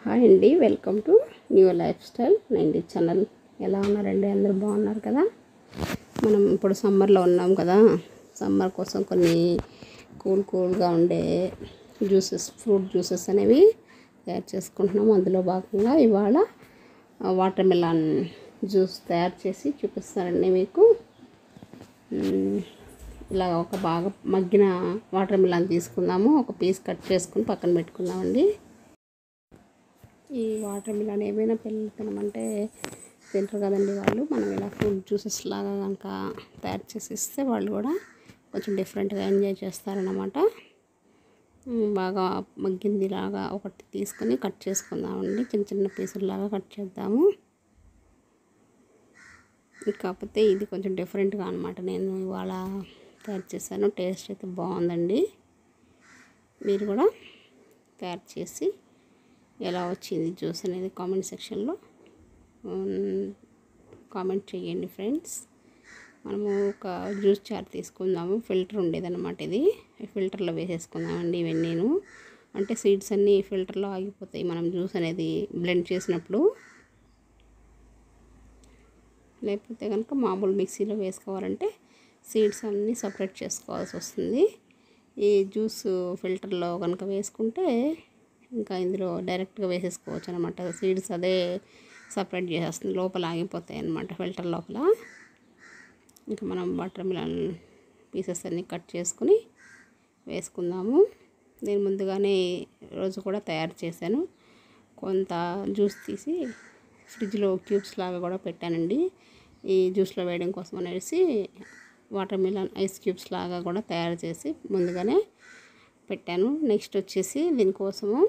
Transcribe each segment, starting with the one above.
Hi అండి welcome to new lifestyle ninety channel ఎలా ఉన్నారండి అందరూ బాగున్నారు కదా మనం ఇప్పుడు సమ్మర్లో ఉన్నాం కదా సమ్మర్ కోసం కొన్ని కూల్ కూల్గా ఉండే జ్యూసెస్ ఫ్రూట్ జ్యూసెస్ అనేవి తయారు చేసుకుంటున్నాము అందులో భాగంగా ఇవాళ వాటర్ మిలాన్ జ్యూస్ తయారు చేసి చూపిస్తానండి మీకు మ్మ్. ఇలా ఒక బాగా మగ్గిన వాటర్ మిలాన్ తీసుకుందాము ఒక పీస్ కట్ చేసుకుని పక్కన పెట్టుకుందామండి ఈ వాటర్ మిలాన్ ఏమైనా పిల్లలు తినమంటే తింటారు కదండి వాళ్ళు మనం ఇలా ఫ్రూట్ జ్యూసెస్ లాగా కనుక తయారు చేసి ఇస్తే వాళ్ళు కూడా కొంచెం డిఫరెంట్గా ఎంజాయ్ చేస్తారన్నమాట మ్మ్, బాగా మగ్గింది లాగా ఒకటి తీసుకొని కట్ చేసుకుందామండి చిన్న చిన్న పీసుల్లాగా కట్ చేద్దాము కాకపోతే ఇది కొంచెం డిఫరెంట్గా అనమాట నేను ఇవాళ తయారు చేశాను టేస్ట్ అయితే బాగుందండి మీరు కూడా తయారు చేసి ఎలా వచ్చింది జ్యూస్ అనేది కామెంట్ సెక్షన్లో కామెంట్ చేయండి ఫ్రెండ్స్ మనము ఒక జ్యూస్ చార్ తీసుకుందాము ఫిల్టర్ ఉండేదన్నమాట ఇది ఈ ఫిల్టర్లో వేసేసుకుందామండి ఇవన్నీ నేను అంటే సీడ్స్ అన్నీ ఫిల్టర్లో ఆగిపోతాయి మనం జ్యూస్ అనేది బ్లెండ్ చేసినప్పుడు లేకపోతే కనుక మామూలు మిక్సీలో వేసుకోవాలంటే సీడ్స్ అన్నీ సపరేట్ చేసుకోవాల్సి వస్తుంది ఈ జ్యూస్ ఫిల్టర్లో కనుక వేసుకుంటే ఇంకా ఇందులో డైరెక్ట్గా వేసేసుకోవచ్చు అనమాట సీడ్స్ అదే సపరేట్ చేసేస్తుంది లోపల ఆగిపోతాయి అనమాట ఫిల్టర్ లోపల ఇంకా మనం వాటర్ మిలన్ పీసెస్ అన్నీ కట్ చేసుకుని వేసుకుందాము నేను ముందుగానే రోజు కూడా తయారు చేశాను కొంత జ్యూస్ తీసి ఫ్రిడ్జ్లో క్యూబ్స్ లాగా కూడా పెట్టానండి ఈ జ్యూస్లో వేయడం కోసం అనేసి వాటర్ మిలన్ ఐస్ క్యూబ్స్ లాగా కూడా తయారు చేసి ముందుగానే పెట్టాను నెక్స్ట్ వచ్చేసి దీనికోసము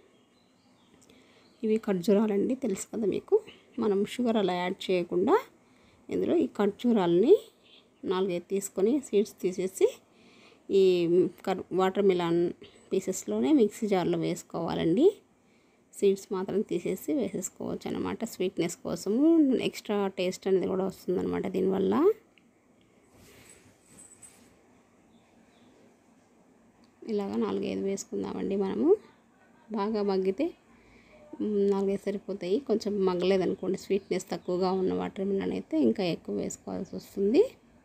ఇవి ఖర్జూరాలండి తెలుసు కదా మీకు మనం షుగర్ అలా యాడ్ చేయకుండా ఇందులో ఈ ఖర్జూరాలని నాలుగైదు తీసుకొని సీడ్స్ తీసేసి ఈ కర్ వాటర్ మిలాన్ పీసెస్లోనే మిక్సీ జార్లో వేసుకోవాలండి సీడ్స్ మాత్రం తీసేసి వేసేసుకోవచ్చు అనమాట స్వీట్నెస్ కోసము ఎక్స్ట్రా టేస్ట్ అనేది కూడా వస్తుందన్నమాట దీనివల్ల ఇలాగ నాలుగైదు వేసుకుందామండి మనము బాగా మగ్గితే మ్, నాలుగైదు సరిపోతాయి కొంచెం మగ్గలేదనుకోండి స్వీట్నెస్ తక్కువగా ఉన్న వాటర్ మిలన్ అయితే ఇంకా ఎక్కువ వేసుకోవాల్సి వస్తుంది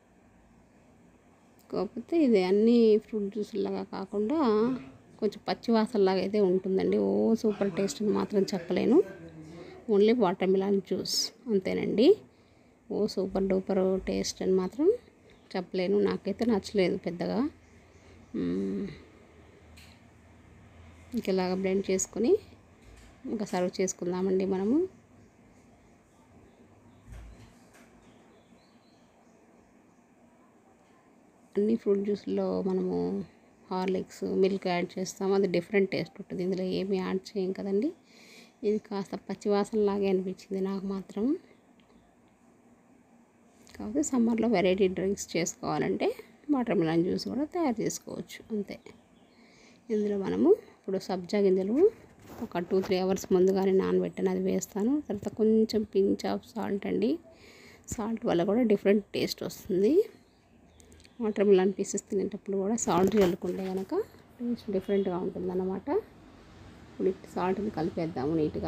కాకపోతే ఇది అన్ని ఫ్రూట్ జ్యూస్లాగా కాకుండా కొంచెం పచ్చివాసనలాగా అయితే ఉంటుందండి ఓ సూపర్ టేస్ట్ అని మాత్రం చెప్పలేను ఓన్లీ వాటర్ మిలాన్ జ్యూస్ అంతేనండి ఓ సూపర్ డూపర్ టేస్ట్ అని మాత్రం చెప్పలేను నాకైతే నచ్చలేదు పెద్దగా మ్మ్. ఇంక ఇలాగ బ్లెండ్ చేసుకొని ఇంకా సర్వ్ చేసుకుందామండి మనము అన్ని ఫ్రూట్ జ్యూస్లో మనము హార్లిక్స్ మిల్క్ యాడ్ చేస్తాము అది డిఫరెంట్ టేస్ట్ ఉంటుంది ఇందులో ఏమీ యాడ్ చేయం కదండి ఇది కాస్త పచ్చివాసనలాగే అనిపించింది నాకు మాత్రం కాకపోతే సమ్మర్లో వెరైటీ డ్రింక్స్ చేసుకోవాలంటే వాటర్ మిలన్ జ్యూస్ కూడా తయారు చేసుకోవచ్చు అంతే ఇందులో మనము ఇప్పుడు సబ్జా గింజలు ఒక టూ త్రీ అవర్స్ ముందుగానే నానబెట్టాను అది వేస్తాను తర్వాత కొంచెం పించ్ ఆఫ్ సాల్ట్ అండి సాల్ట్ వల్ల కూడా డిఫరెంట్ టేస్ట్ వస్తుంది వాటర్ మిలన్ పీసెస్ తినేటప్పుడు కూడా సాల్ట్ చల్లుకుంటే కనుక టేస్ట్ డిఫరెంట్గా ఉంటుందన్నమాట ఇప్పుడు సాల్ట్ని కలిపేద్దాము నీట్గా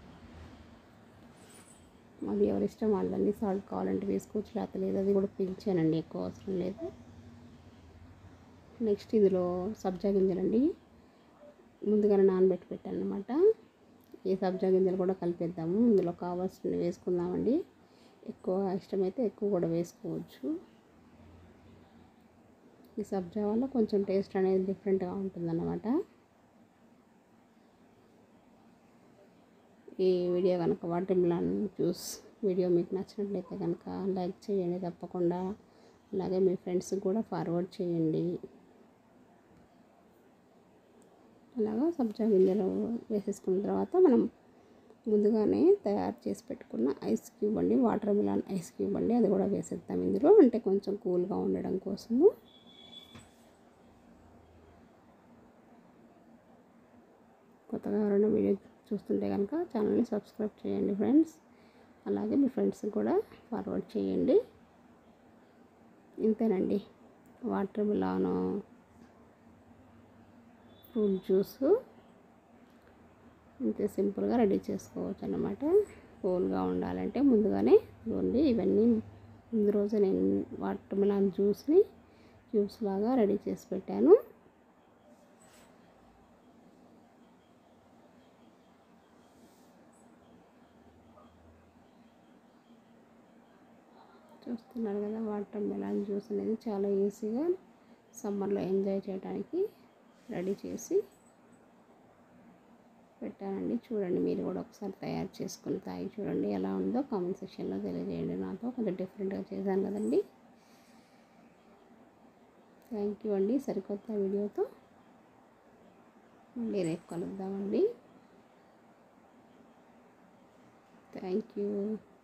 అది ఎవరి ఇష్టం వాళ్ళని సాల్ట్ కావాలంటే వేసుకోవచ్చు లేకపోతే లేదు అది కూడా పిలిచానండి ఎక్కువ అవసరం లేదు నెక్స్ట్ ఇందులో సబ్జా గింజలండి ముందుగానే నానబెట్టి పెట్టాను అనమాట ఈ సబ్జా గింజలు కూడా కలిపేద్దాము ఇందులో కావాల్సినవి వేసుకుందామండి ఎక్కువ ఇష్టమైతే ఎక్కువ కూడా వేసుకోవచ్చు ఈ సబ్జా వల్ల కొంచెం టేస్ట్ అనేది డిఫరెంట్గా ఉంటుందన్నమాట ఈ వీడియో కనుక వాటర్ మిలాన్ జ్యూస్ వీడియో మీకు నచ్చినట్లయితే కనుక లైక్ చేయండి తప్పకుండా అలాగే మీ ఫ్రెండ్స్కి కూడా ఫార్వర్డ్ చేయండి అలాగా సబ్జా గింజలు వేసేసుకున్న తర్వాత మనం ముందుగానే తయారు చేసి పెట్టుకున్న ఐస్ క్యూబ్ అండి వాటర్ మిలాన్ ఐస్ క్యూబ్ అండి అది కూడా వేసేద్దాం ఇందులో అంటే కొంచెం కూల్గా ఉండడం కోసము కొత్తగా ఎవరైనా వీడియో చూస్తుంటే కనుక ఛానల్ని సబ్స్క్రైబ్ చేయండి ఫ్రెండ్స్ అలాగే మీ ఫ్రెండ్స్కి కూడా ఫార్వర్డ్ చేయండి ఇంతేనండి వాటర్ మిలాను ఫ్రూట్ జ్యూస్ ఇంతే సింపుల్గా రెడీ చేసుకోవచ్చు అన్నమాట కూల్గా ఉండాలంటే ముందుగానే ఇవ్వండి ఇవన్నీ ముందు రోజు నేను వాటర్ మిలాన్ జ్యూస్ని జ్యూస్ లాగా రెడీ చేసి పెట్టాను చూస్తున్నారు కదా వాటర్ మిలాన్ జ్యూస్ అనేది చాలా ఈజీగా సమ్మర్లో ఎంజాయ్ చేయడానికి రెడీ చేసి పెట్టానండి చూడండి మీరు కూడా ఒకసారి తయారు చేసుకుని తాగి చూడండి ఎలా ఉందో కామెంట్ సెక్షన్లో తెలియజేయండి నాతో కొంచెం డిఫరెంట్గా చేశాను కదండి థ్యాంక్ యూ అండి సరికొత్త వీడియోతో మళ్ళీ రేపు కలుద్దామండి థ్యాంక్ యూ